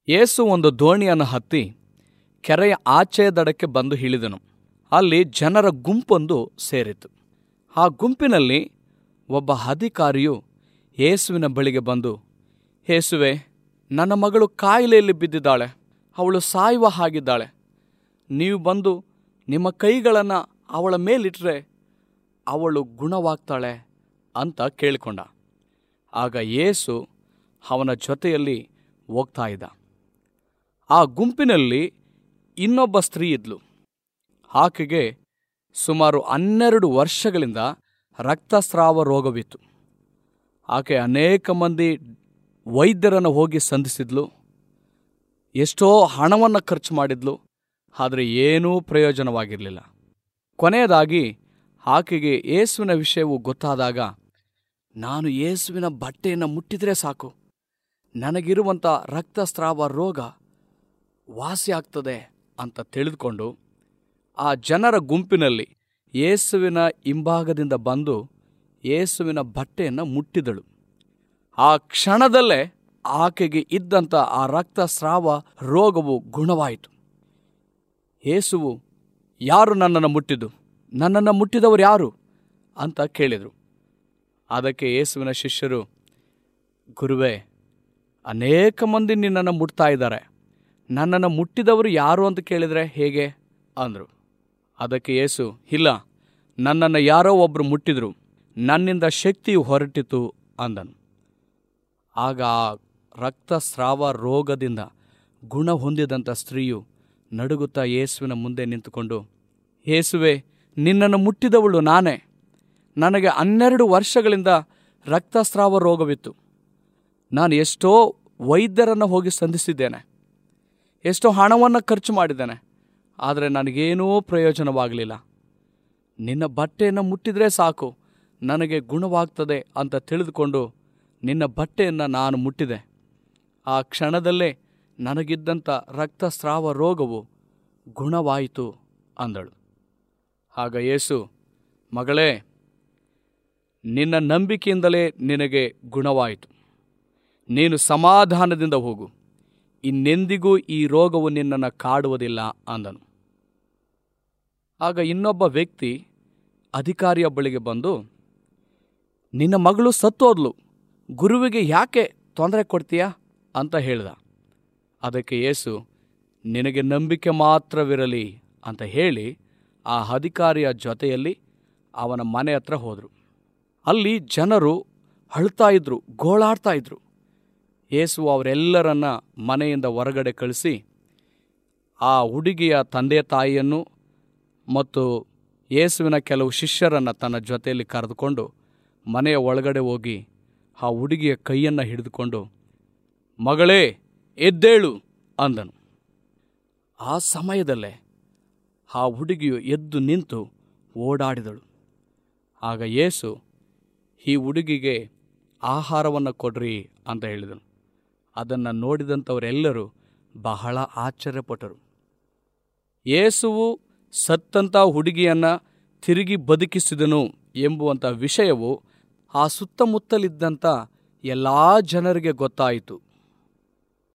ಯೇಸು ಒಂದು ದೋಣಿಯನ್ನು ಹತ್ತಿ ಕೆರೆಯ ಆಚೆಯ ದಡಕ್ಕೆ ಬಂದು ಇಳಿದನು ಅಲ್ಲಿ ಜನರ ಗುಂಪೊಂದು ಸೇರಿತು ಆ ಗುಂಪಿನಲ್ಲಿ ಒಬ್ಬ ಅಧಿಕಾರಿಯು ಯೇಸುವಿನ ಬಳಿಗೆ ಬಂದು ಯೇಸುವೆ ನನ್ನ ಮಗಳು ಕಾಯಿಲೆಯಲ್ಲಿ ಬಿದ್ದಿದ್ದಾಳೆ ಅವಳು ಸಾಯುವ ಹಾಗಿದ್ದಾಳೆ ನೀವು ಬಂದು ನಿಮ್ಮ ಕೈಗಳನ್ನು ಅವಳ ಮೇಲಿಟ್ಟರೆ ಅವಳು ಗುಣವಾಗ್ತಾಳೆ ಅಂತ ಕೇಳಿಕೊಂಡ ಆಗ ಯೇಸು ಅವನ ಜೊತೆಯಲ್ಲಿ ಹೋಗ್ತಾ ಇದ್ದ ಆ ಗುಂಪಿನಲ್ಲಿ ಇನ್ನೊಬ್ಬ ಸ್ತ್ರೀ ಇದ್ಲು ಆಕೆಗೆ ಸುಮಾರು ಹನ್ನೆರಡು ವರ್ಷಗಳಿಂದ ರಕ್ತಸ್ರಾವ ರೋಗವಿತ್ತು ಆಕೆ ಅನೇಕ ಮಂದಿ ವೈದ್ಯರನ್ನು ಹೋಗಿ ಸಂಧಿಸಿದ್ಲು ಎಷ್ಟೋ ಹಣವನ್ನು ಖರ್ಚು ಮಾಡಿದ್ಲು ಆದರೆ ಏನೂ ಪ್ರಯೋಜನವಾಗಿರಲಿಲ್ಲ ಕೊನೆಯದಾಗಿ ಆಕೆಗೆ ಯೇಸುವಿನ ವಿಷಯವು ಗೊತ್ತಾದಾಗ ನಾನು ಯೇಸುವಿನ ಬಟ್ಟೆಯನ್ನು ಮುಟ್ಟಿದರೆ ಸಾಕು ನನಗಿರುವಂಥ ರಕ್ತಸ್ರಾವ ರೋಗ ವಾಸಿಯಾಗ್ತದೆ ಅಂತ ತಿಳಿದುಕೊಂಡು ಆ ಜನರ ಗುಂಪಿನಲ್ಲಿ ಯೇಸುವಿನ ಹಿಂಭಾಗದಿಂದ ಬಂದು ಯೇಸುವಿನ ಬಟ್ಟೆಯನ್ನು ಮುಟ್ಟಿದಳು ಆ ಕ್ಷಣದಲ್ಲೇ ಆಕೆಗೆ ಇದ್ದಂಥ ಆ ರಕ್ತಸ್ರಾವ ರೋಗವು ಗುಣವಾಯಿತು ಯೇಸುವು ಯಾರು ನನ್ನನ್ನು ಮುಟ್ಟಿದ್ದು ನನ್ನನ್ನು ಮುಟ್ಟಿದವರು ಯಾರು ಅಂತ ಕೇಳಿದರು ಅದಕ್ಕೆ ಯೇಸುವಿನ ಶಿಷ್ಯರು ಗುರುವೇ ಅನೇಕ ಮಂದಿ ನಿನ್ನನ್ನು ಮುಟ್ತಾ ಇದ್ದಾರೆ ನನ್ನನ್ನು ಮುಟ್ಟಿದವರು ಯಾರು ಅಂತ ಕೇಳಿದರೆ ಹೇಗೆ ಅಂದರು ಅದಕ್ಕೆ ಯೇಸು ಇಲ್ಲ ನನ್ನನ್ನು ಯಾರೋ ಒಬ್ಬರು ಮುಟ್ಟಿದ್ರು ನನ್ನಿಂದ ಶಕ್ತಿಯು ಹೊರಟಿತು ಅಂದನು ಆಗ ಆ ರಕ್ತಸ್ರಾವ ರೋಗದಿಂದ ಗುಣ ಹೊಂದಿದಂಥ ಸ್ತ್ರೀಯು ನಡುಗುತ್ತಾ ಯೇಸುವಿನ ಮುಂದೆ ನಿಂತುಕೊಂಡು ಯೇಸುವೆ ನಿನ್ನನ್ನು ಮುಟ್ಟಿದವಳು ನಾನೇ ನನಗೆ ಹನ್ನೆರಡು ವರ್ಷಗಳಿಂದ ರಕ್ತಸ್ರಾವ ರೋಗವಿತ್ತು ನಾನು ಎಷ್ಟೋ ವೈದ್ಯರನ್ನು ಹೋಗಿ ಸಂಧಿಸಿದ್ದೇನೆ ಎಷ್ಟೋ ಹಣವನ್ನು ಖರ್ಚು ಮಾಡಿದ್ದೇನೆ ಆದರೆ ನನಗೇನೂ ಪ್ರಯೋಜನವಾಗಲಿಲ್ಲ ನಿನ್ನ ಬಟ್ಟೆಯನ್ನು ಮುಟ್ಟಿದರೆ ಸಾಕು ನನಗೆ ಗುಣವಾಗ್ತದೆ ಅಂತ ತಿಳಿದುಕೊಂಡು ನಿನ್ನ ಬಟ್ಟೆಯನ್ನು ನಾನು ಮುಟ್ಟಿದೆ ಆ ಕ್ಷಣದಲ್ಲೇ ನನಗಿದ್ದಂಥ ರಕ್ತಸ್ರಾವ ರೋಗವು ಗುಣವಾಯಿತು ಅಂದಳು ಆಗ ಯೇಸು ಮಗಳೇ ನಿನ್ನ ನಂಬಿಕೆಯಿಂದಲೇ ನಿನಗೆ ಗುಣವಾಯಿತು ನೀನು ಸಮಾಧಾನದಿಂದ ಹೋಗು ಇನ್ನೆಂದಿಗೂ ಈ ರೋಗವು ನಿನ್ನನ್ನು ಕಾಡುವುದಿಲ್ಲ ಅಂದನು ಆಗ ಇನ್ನೊಬ್ಬ ವ್ಯಕ್ತಿ ಅಧಿಕಾರಿಯ ಬಳಿಗೆ ಬಂದು ನಿನ್ನ ಮಗಳು ಸತ್ತೋದ್ಲು ಗುರುವಿಗೆ ಯಾಕೆ ತೊಂದರೆ ಕೊಡ್ತೀಯಾ ಅಂತ ಹೇಳ್ದ ಅದಕ್ಕೆ ಯೇಸು ನಿನಗೆ ನಂಬಿಕೆ ಮಾತ್ರವಿರಲಿ ಅಂತ ಹೇಳಿ ಆ ಅಧಿಕಾರಿಯ ಜೊತೆಯಲ್ಲಿ ಅವನ ಮನೆ ಹತ್ರ ಹೋದರು ಅಲ್ಲಿ ಜನರು ಅಳ್ತಾ ಇದ್ರು ಗೋಳಾಡ್ತಾ ಇದ್ರು ಯೇಸು ಅವರೆಲ್ಲರನ್ನ ಮನೆಯಿಂದ ಹೊರಗಡೆ ಕಳಿಸಿ ಆ ಹುಡುಗಿಯ ತಂದೆ ತಾಯಿಯನ್ನು ಮತ್ತು ಯೇಸುವಿನ ಕೆಲವು ಶಿಷ್ಯರನ್ನು ತನ್ನ ಜೊತೆಯಲ್ಲಿ ಕರೆದುಕೊಂಡು ಮನೆಯ ಒಳಗಡೆ ಹೋಗಿ ಆ ಹುಡುಗಿಯ ಕೈಯನ್ನು ಹಿಡಿದುಕೊಂಡು ಮಗಳೇ ಎದ್ದೇಳು ಅಂದನು ಆ ಸಮಯದಲ್ಲೇ ಆ ಹುಡುಗಿಯು ಎದ್ದು ನಿಂತು ಓಡಾಡಿದಳು ಆಗ ಯೇಸು ಈ ಹುಡುಗಿಗೆ ಆಹಾರವನ್ನು ಕೊಡ್ರಿ ಅಂತ ಹೇಳಿದನು ಅದನ್ನು ನೋಡಿದಂಥವರೆಲ್ಲರೂ ಬಹಳ ಆಶ್ಚರ್ಯಪಟ್ಟರು ಯೇಸುವು ಸತ್ತಂಥ ಹುಡುಗಿಯನ್ನು ತಿರುಗಿ ಬದುಕಿಸಿದನು ಎಂಬುವಂಥ ವಿಷಯವು ಆ ಸುತ್ತಮುತ್ತಲಿದ್ದಂಥ ಎಲ್ಲ ಜನರಿಗೆ ಗೊತ್ತಾಯಿತು